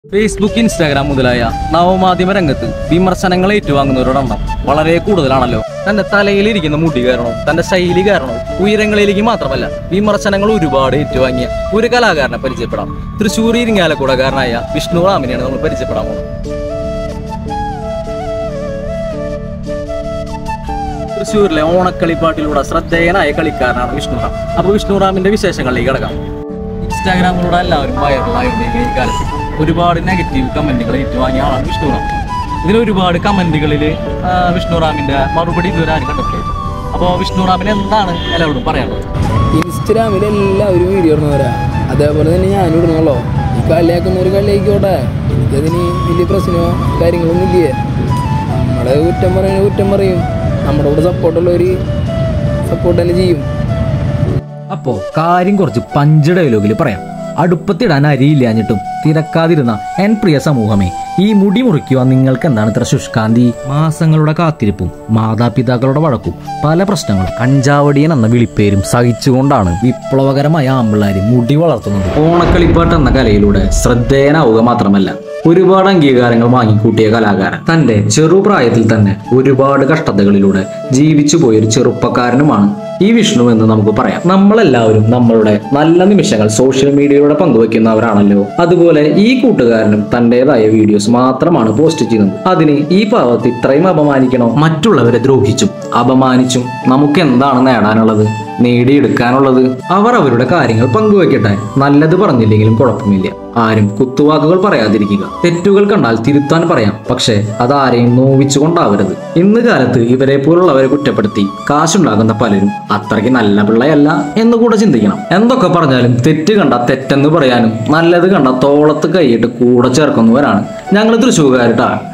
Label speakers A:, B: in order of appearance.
A: Facebook Instagram മുതലായ നവമാധ്യമ രംഗത്ത് വിമർശനങ്ങൾ ഏറ്റുവാങ്ങുന്നവരുടെ എണ്ണം വളരെ കൂടുതലാണല്ലോ തന്റെ തലയിലിരിക്കുന്ന മുടി കാരണവും തന്റെ ശൈലി കാരണവും ഉയരങ്ങളിലേക്ക് മാത്രമല്ല വിമർശനങ്ങൾ ഒരുപാട് ഏറ്റുവാങ്ങിയ ഒരു കലാകാരനെ പരിചയപ്പെടാം തൃശ്ശൂർ ഇരിങ്ങാലക്കുടക്കാരനായ വിഷ്ണു റാമിനെയാണ് നമ്മൾ പരിചയപ്പെടാൻ പോകുന്നത് തൃശ്ശൂരിലെ ഓണക്കളിപ്പാട്ടിലൂടെ ശ്രദ്ധേയനായ കളിക്കാരനാണ് വിഷ്ണുറാം അപ്പൊ വിഷ്ണുറാമിന്റെ വിശേഷങ്ങളിലേക്ക് കിടക്കാം ഇൻസ്റ്റാഗ്രാമിലൂടെ എല്ലാവരും വൈറലായിരുന്നെങ്കിൽ ഈ കാലത്ത് ഒരുപാട് നെഗറ്റീവ് കമന്റുകൾ ഏറ്റുവാങ്ങിയ ആളാണ് വിഷ്ണുറാം ഇതിൽ ഒരുപാട് കമന്റുകളിൽ വിഷ്ണുറാമിന്റെ മറുപടി ഇതുവരെ ആരും കണ്ടിട്ടില്ല അപ്പോൾ വിഷ്ണുറാമിന് എന്താണ് എല്ലാവരോടും പറയാനുള്ളത്
B: ഇൻസ്റ്റഗ്രാമിൽ എല്ലാവരും വീഡിയോ ഇടുന്നവരാ അതേപോലെ തന്നെ ഞാനും ഇടുന്നുള്ളൂ ഈ കളിയാക്കുന്നവർ കളിയാക്കിക്കോട്ടെ എനിക്കതിന് വലിയ പ്രശ്നമോ കാര്യങ്ങളൊന്നും ഇല്ലേ നമ്മളെ കുറ്റം പറയുന്ന കുറ്റം പറയും നമ്മുടെ കൂടെ സപ്പോർട്ടുള്ളവർ സപ്പോർട്ട് തന്നെ ചെയ്യും
C: അപ്പോ കാര്യം കുറച്ച് പഞ്ച് ഡയലോഗിൽ പറയാം അടുപ്പത്തിടാൻ അരിയില്ലാഞ്ഞിട്ടും തിരക്കാതിരുന്ന എൻ പ്രിയ സമൂഹമേ ഈ മുടി മുറിക്കുവാൻ നിങ്ങൾക്ക് എന്താണ് ഇത്ര ശുഷ്കാന്തി മാസങ്ങളുടെ കാത്തിരിപ്പും മാതാപിതാക്കളുടെ വഴക്കും പല പ്രശ്നങ്ങളും കഞ്ചാവടിയൻ എന്ന വിളിപ്പേരും സഹിച്ചുകൊണ്ടാണ് വിപ്ലവകരമായ ആമ്പിള്ളാര് മുടി വളർത്തുന്നത് ഓണക്കളിപ്പാട്ട് എന്ന കലയിലൂടെ ശ്രദ്ധേയനാവുക മാത്രമല്ല ഒരുപാട് അംഗീകാരങ്ങൾ വാങ്ങിക്കൂട്ടിയ കലാകാരൻ തന്റെ ചെറുപ്രായത്തിൽ തന്നെ ഒരുപാട് കഷ്ടതകളിലൂടെ ജീവിച്ചു പോയൊരു ചെറുപ്പക്കാരനുമാണ് ഈ വിഷ്ണു എന്ന് നമുക്ക് പറയാം നമ്മളെല്ലാവരും നമ്മളുടെ നല്ല നിമിഷങ്ങൾ സോഷ്യൽ മീഡിയയിലൂടെ പങ്കുവെക്കുന്നവരാണല്ലോ അതുപോലെ ഈ കൂട്ടുകാരനും തന്റേതായ വീഡിയോസ് മാത്രമാണ് പോസ്റ്റ് ചെയ്യുന്നത് അതിന് ഈ പാവത്ത് ഇത്രയും അപമാനിക്കണോ മറ്റുള്ളവരെ ദ്രോഹിച്ചും അപമാനിച്ചും നമുക്ക് എന്താണ് നേടാനുള്ളത് നേടിയെടുക്കാനുള്ളത് അവർ അവരുടെ കാര്യങ്ങൾ പങ്കുവെക്കട്ടെ നല്ലത് പറഞ്ഞില്ലെങ്കിലും കുഴപ്പമില്ല ആരും കുത്തുവാക്കുകൾ പറയാതിരിക്കുക തെറ്റുകൾ കണ്ടാൽ തിരുത്താൻ പറയാം പക്ഷേ അതാരെയും നോവിച്ചുകൊണ്ടാവരുത് ഇന്ന് കാലത്ത് ഇവരെ പോലുള്ളവരെ കുറ്റപ്പെടുത്തി കാശുണ്ടാക്കുന്ന പലരും അത്രയ്ക്ക് നല്ല പിള്ളയല്ല എന്ന് കൂടെ ചിന്തിക്കണം എന്തൊക്കെ പറഞ്ഞാലും തെറ്റ് കണ്ട തെറ്റെന്ന് പറയാനും നല്ലത് കണ്ട തോളത്ത് കൈയിട്ട് കൂടെ ചേർക്കുന്നവരാണ് ഞങ്ങൾ തൃശ്ശൂർക്കാരിട്ടാ